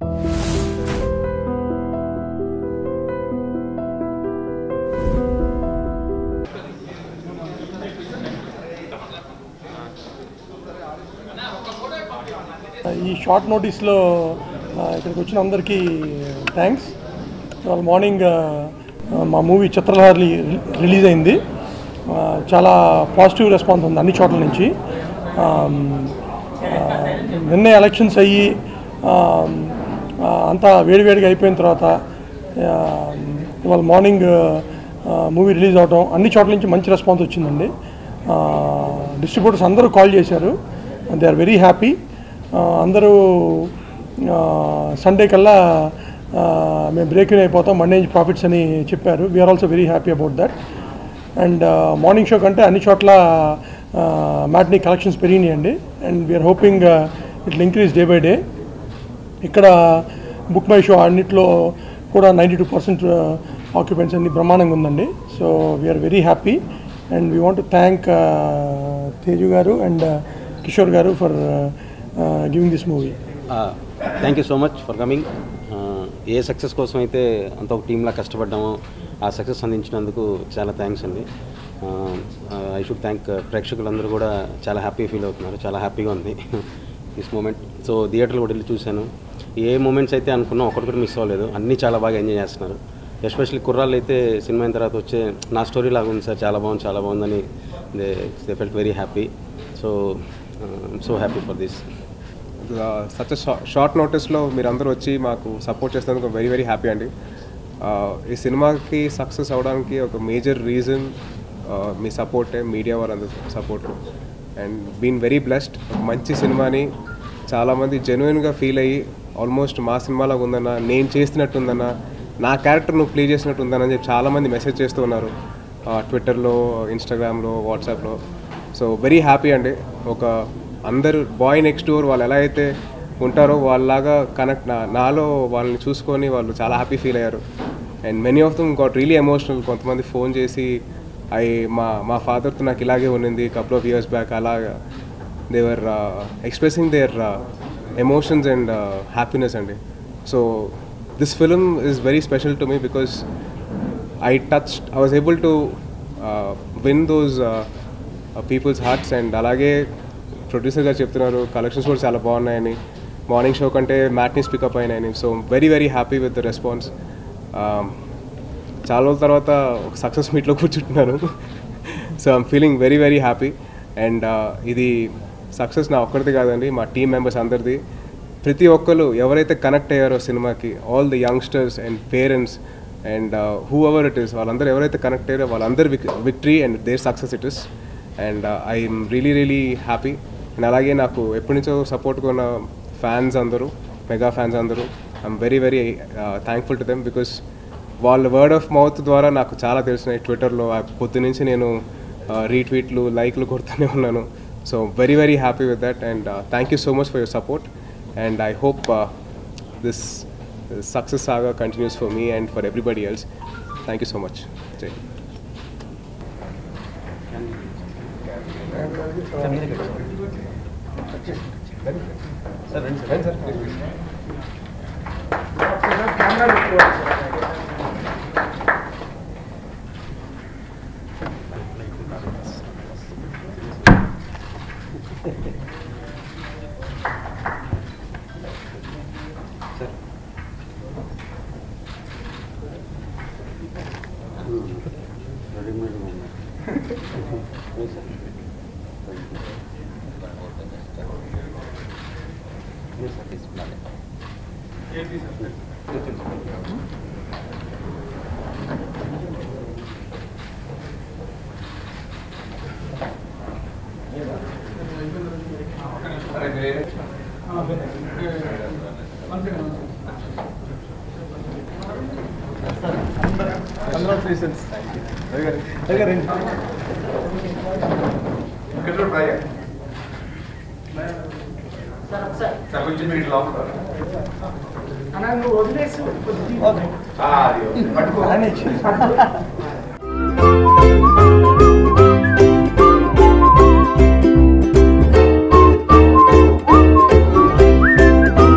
ఈ షార్ట్ నోటీస్లో ఆ, ఇక్కడికి వచ్చిన అందరికీ థ్యాంక్స్ ఇవాళ మార్నింగ్ ఆ, మా మూవీ చిత్రలహరి రిలీజ్ అయింది ఆ, చాలా పాజిటివ్ రెస్పాన్స్ ఉంది అన్ని చోట్ల నుంచి ఆ, ఆ, నిన్నే ఎలక్షన్స్ అయ్యి ఆ, ఆ, అంతా వేడివేడిగా అయిపోయిన తర్వాత ఆ, ఇవాళ మార్నింగ్ మూవీ రిలీజ్ అవడం అన్ని చోట్ల నుంచి మంచి రెస్పాన్స్ వచ్చిందండి డిస్ట్రిబ్యూటర్స్ అందరూ కాల్ చేశారు దే ఆర్ వెరీ హ్యాపీ అందరూ సండే కల్లా ఆ, మేము బ్రేక్ అయిపోతాం మండే నుంచి ప్రాఫిట్స్ అని చెప్పారు we're also very happy about that and morning show కంటే అన్ని చోట్ల మ్యాట్నీ కలెక్షన్స్ పెరిగినాయండి and we're hoping it increase day by day ఇక్కడ బుక్ మై షో అన్నిట్లో కూడా నైంటీ టూ పర్సెంట్ ఆక్యుపెంట్స్ అన్ని బ్రహ్మాండంగా ఉందండి so we're very happy and we want thank Teju గారు అండ్ కిషోర్ గారు for giving this movie thank you so much for coming a success కోసం అయితే అంత ఒక టీంలా కష్టపడ్డామో ఆ సక్సెస్ అందించినందుకు చాలా థ్యాంక్స్ అండి ఐ షుడ్ థ్యాంక్ ప్రేక్షకులందరూ కూడా చాలా హ్యాపీ ఫీల్ అవుతున్నారు చాలా హ్యాపీగా ఉంది దిస్ మూమెంట్ సో థియేటర్లో కూడా వెళ్ళి చూశాను ఏ మూమెంట్స్ అయితే అనుకున్నాం ఒకటి కూడా మిస్ అవ్వలేదు అన్నీ చాలా బాగా ఎంజాయ్ చేస్తున్నారు ఎస్పెషల్లీ కుర్రాళ్ళు అయితే సినిమా అయిన తర్వాత వచ్చే నా స్టోరీ లాగా ఉంది సార్ చాలా బాగుంది చాలా బాగుందని they they felt very happy so so happy for this such short నోటీస్లో మీరందరూ వచ్చి మాకు సపోర్ట్ చేసినందుకు వెరీ వెరీ హ్యాపీ అండి Uh, ఈ సినిమాకి సక్సెస్ అవడానికి ఒక మేజర్ రీజన్ మీ సపోర్టే మీడియా వాళ్ళందరూ support and been very blessed మంచి సినిమాని చాలామంది జెన్యున్గా ఫీల్ అయ్యి ఆల్మోస్ట్ మా సినిమాలాగా ఉందన్న నేను చేస్తున్నట్టుందన్న నా క్యారెక్టర్ నువ్వు ప్లే చేసినట్టు ఉందన్న చెప్పి చాలామంది మెసేజ్ చేస్తూ ఉన్నారు ట్విట్టర్లో ఇన్స్టాగ్రామ్లో వాట్సాప్లో సో వెరీ హ్యాపీ అండి ఒక అందరు బాయ్ నెక్స్ట్ డోర్ వాళ్ళు ఎలా అయితే ఉంటారో వాళ్ళలాగా కనెక్ట్ నా నాలో వాళ్ళని చూసుకొని వాళ్ళు చాలా హ్యాపీ ఫీల్ అయ్యారు and many of them got really emotional కొంతమంది ఫోన్ చేసి ఐ మా మా ఫాదర్తో నాకు ఇలాగే ఉన్నింది కపుల్ ఆఫ్ ఇయర్స్ బ్యాక్ అలాగా they were expressing their emotions and happiness అండి so this film is very special to me because I touched, I was able to uh, win those uh, uh, people's hearts and అలాగే producer గారు చెప్తున్నారు collections కూడా చాలా బాగున్నాయని morning show కంటే matinees pickup అయినాయని so very very happy with the response చాలా రోజుల తర్వాత ఒక సక్సెస్ మీట్లో కూర్చుంటున్నాను so I'm feeling very very happy and ఇది సక్సెస్ నా ఒక్కరిది కాదండి మా టీం మెంబర్స్ అందరిది ప్రతి ఒక్కరు ఎవరైతే కనెక్ట్ అయ్యారో సినిమాకి all the youngsters and parents and whoever it is వాళ్ళందరూ ఎవరైతే కనెక్ట్ అయ్యారో వాళ్ళందరి victory and their success it is and I'm really really happy and అలాగే నాకు ఎప్పటి నుంచో సపోర్ట్గా ఉన్న ఫ్యాన్స్ అందరూ మెగా ఫ్యాన్స్ అందరూ I'm very very thankful to them because వాళ్ళ వర్డ్ ఆఫ్ మౌత్ ద్వారా నాకు చాలా తెలిసినాయి ట్విట్టర్లో పొద్దు నుంచి నేను రీట్వీట్లు లైక్లు కొడుతూనే ఉన్నాను so very very happy with that and thank you so much for your support and I hope this success saga continues for me and for everybody else thank you so much జై ఆయన ఇచ్చి